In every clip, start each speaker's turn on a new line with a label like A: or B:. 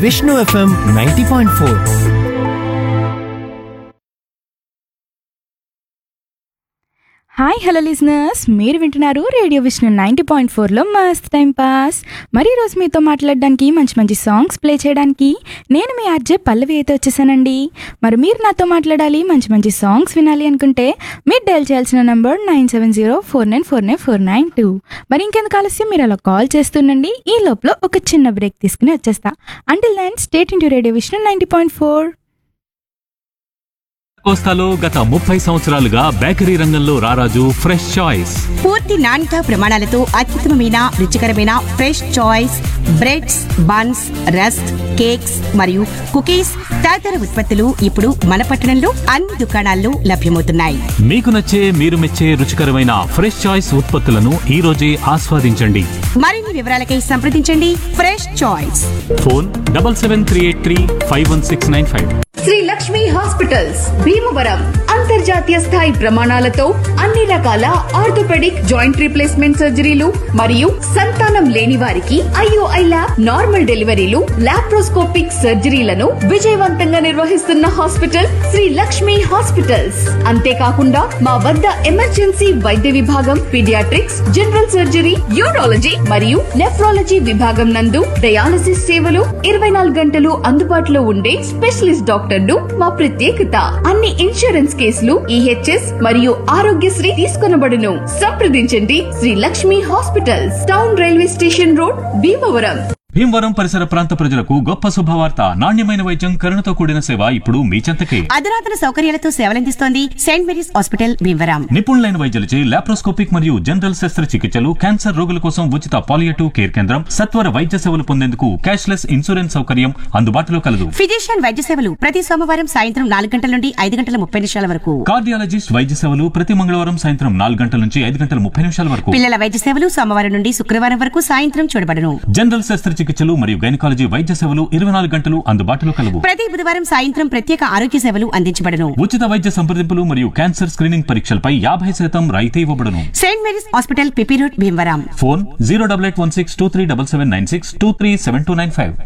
A: Vishnu FM ninety point four
B: hi hello listeners మీరు వింటున్నారు radio Vishnu ninety point ఫోర్లో మస్త్ టైం పాస్ మరి ఈరోజు మీతో మాట్లాడడానికి మంచి మంచి సాంగ్స్ ప్లే చేయడానికి నేను మీ ఆర్జే పల్లవి అయితే వచ్చేసానండి మరి మీరు నాతో మాట్లాడాలి మంచి మంచి సాంగ్స్ వినాలి అనుకుంటే మీరు డైల్ చేయాల్సిన number nine seven zero four nine four nine four nine two మరి ఇంకెందుకు ఆలస్యం మీరు అలా కాల్ చేస్తుండండి ఈ లోపల ఒక చిన్న బ్రేక్ తీసుకుని వచ్చేస్తా until then stay tuned radio Vishnu ninety point four
C: కోస్తాలో గత ముప్పై సంవత్సరాలుగా బేకరీ రంగంలో రారాజు ఫ్రెష్ చాయిస్
D: పూర్తి నాణ్యత ప్రమాణాలతో అత్యుత్తమమైన రుచికరమైన fresh choice breads buns rusk cakes మరియు కుకీస్ తదితర ఉత్పత్తులు ఇప్పుడు మన పట్టణంలో అన్ని దుకాణాల్లో లభ్యమవుతున్నాయి
C: మీకు నచ్చే మీరు మెచ్చే రుచికరమైన ఫ్రెష్ చాయిస్ ఉత్పత్తులను ఈ రోజే ఆస్వాదించండి
D: మరిన్ని వివరాలకై సంప్రదించండి fresh choice
C: phone double seven three eight three five one six nine five
E: Sri Lakshmi hospitals Bhimavaram అంతర్జాతీయ స్థాయి ప్రమాణాలతో అన్ని రకాల ఆర్థోపెడిక్ జాయింట్ రీప్లేస్మెంట్ సర్జరీలు మరియు సంతానం లేని వారికి IOI lab normal deliveries laparoscopic సర్జరీలను విజయవంతంగా నిర్వహిస్తున్న హాస్పిటల్ శ్రీ లక్ష్మి హాస్పిటల్స్ అంతేకాకుండా మా వద్ద ఎమర్జెన్సీ వైద్య విభాగం పీడియాట్రిక్స్ జనరల్ సర్జరీ యూరాలజీ మరియు నెఫ్రాలజీ విభాగం నందు డయాలసిస్ సేవలు ఇరవై నాలుగు గంటలు అందుబాటులో ఉండే స్పెషలిస్ట్ డాక్టర్లు మా ప్రత్యేకత అన్ని ఇన్సూరెన్స్ కేసులు ఈహెచ్ఎస్ మరియు ఆరోగ్యశ్రీ తీసుకొనబడును సంప్రదించండి Sri Lakshmi hospitals town railway station road Bhimavaram
C: Bhimavaram పరిసర ప్రాంత ప్రజలకు గొప్ప శుభవార్త నాణ్యమైన వైద్యం కరుణతో కూడిన సేవ ఇప్పుడు మీ చెంతకే
D: అధునాతన సౌకర్యాలతో సేవలందిస్తోంది సెయింట్ మేరీస్ హాస్పిటల్ భీమవరం
C: నిపుణులైన వైద్యులచే లాప్రోస్కోపిక్ మరియు జనరల్ శస్త్రచికిత్సలు క్యాన్సర్ రోగుల కోసం ఉచిత పాలియేటివ్ కేర్ కేంద్రం సత్వర వైద్య సేవలు పొందేందుకు క్యాష్లెస్ ఇన్సూరెన్స్ సౌకర్యం అందుబాటులో కలదు
D: ఫిజిషియన్ వైద్య సేవలు ప్రతి సోమవారం సాయంత్రం నాలుగు గంటల నుండి ఐదు గంటల ముప్పై నిమిషాల వరకు
C: కార్డియాలజిస్ట్ వైద్య సేవలు ప్రతి మంగళవారం సాయంత్రం నాలుగు గంటల నుంచి ఐదు గంటల ముప్పై నిమిషాల వరకు
D: పిల్లల వైద్య సేవలు సోమవారం నుండి శుక్రవారం వరకు సాయంత్రం చూడబడును
C: జనరల్ శస్త్రచికిత్సలు మరియు గైనకాలజీ వైద్య సేవలు ఇరవై నాలుగు గంటలు అందుబాటులో కలవు
D: ప్రతి బుధవారం సాయంత్రం ప్రత్యేక ఆరోగ్య సేవలు అందించబడును
C: ఉచిత వైద్య సంప్రదింపులు మరియు క్యాన్సర్ స్క్రీనింగ్ పరీక్షలపై యాభై శాతం రాయితీ ఇవ్వబడును
D: Saint Mary's hospital P P road Bhimavaram
C: phone zero double eight one six two three double seven nine six two three seven two nine five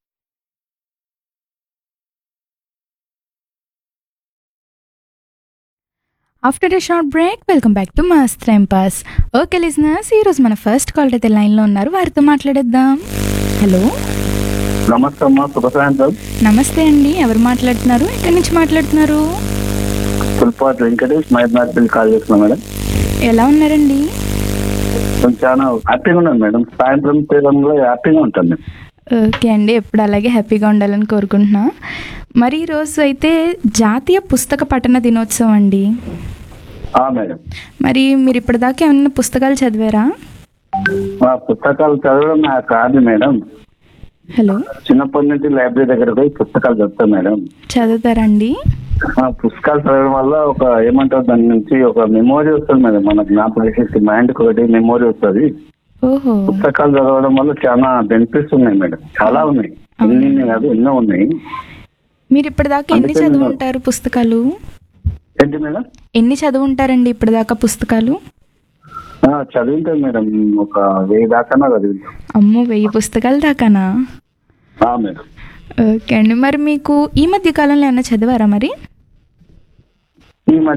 B: after a short break welcome back to must time pass okay listeners ఈరోజు మన first call అయితే లైన్లో ఉన్నారు వారితో మాట్లాడేద్దాం hello
F: నమస్తే అమ్మా శుభ సాయంత్రం
B: నమస్తే అండి ఎవరు మాట్లాడుతున్నారు ఎక్కడి నుంచి మాట్లాడుతున్నారు
F: పుల్పాటి వెంకటేష్ మైదనాథ్ కాల్ చేస్తున్నాం మేడం
B: ఎలా ఉన్నారండి
F: నేను చాలా హ్యాపీగా ఉన్నాను మేడం సాయంత్రం తీరంలో హ్యాపీగా ఉంటాను నేను
B: ఓకే అండి ఎప్పుడు అలాగే హ్యాపీగా ఉండాలని కోరుకుంటున్నా మరి ఈరోజు అయితే జాతీయ పుస్తక పఠన దినోత్సవం అండి
F: ఆ మేడం
B: మరి మీరు ఇప్పటిదాకా ఏమన్నా పుస్తకాలు చదివారా
F: మా పుస్తకాలు చదవడం నా కాదు మేడం
B: హలో
F: చిన్నప్పటి నుంచి లైబ్రరీ దగ్గర పోయి పుస్తకాలు చదువుతాను మేడం
B: చదువుతారండి
F: ఆ పుస్తకాలు చదవడం వల్ల ఒక ఏమంటారు దాని నుంచి ఒక మెమోరీ వస్తుంది మేడం మన జ్ఞాపక శక్తి మైండ్కి ఒకటి మెమోరీ వస్తుంది
B: ఓహో
F: పుస్తకాలు చదవడం వల్ల చాలా బెనిఫిట్స్ ఉన్నాయి మేడం చాలా ఉన్నాయి ఎన్ని కాదు ఎన్నో ఉన్నాయి
B: మీరు ఇప్పటిదాకా ఎన్ని
F: అందుకే
B: చదువు
F: నేను-
B: ఉంటారు పుస్తకాలు
F: ఏంటి మేడం
B: ఎన్ని చదువు ఉంటారండి ఇప్పటిదాకా పుస్తకాలు
F: ఆ, చదివింటాను మేడం ఒక వెయ్యి దాకా చదివింటాం
B: అమ్మో వెయ్యి పుస్తకాలు దాకానా
F: ఆ, మేడం
B: ఓకే అండి మరి మీకు ఈ మధ్య కాలంలో ఏమైనా చదివారా మరి
F: ఈ మధ్య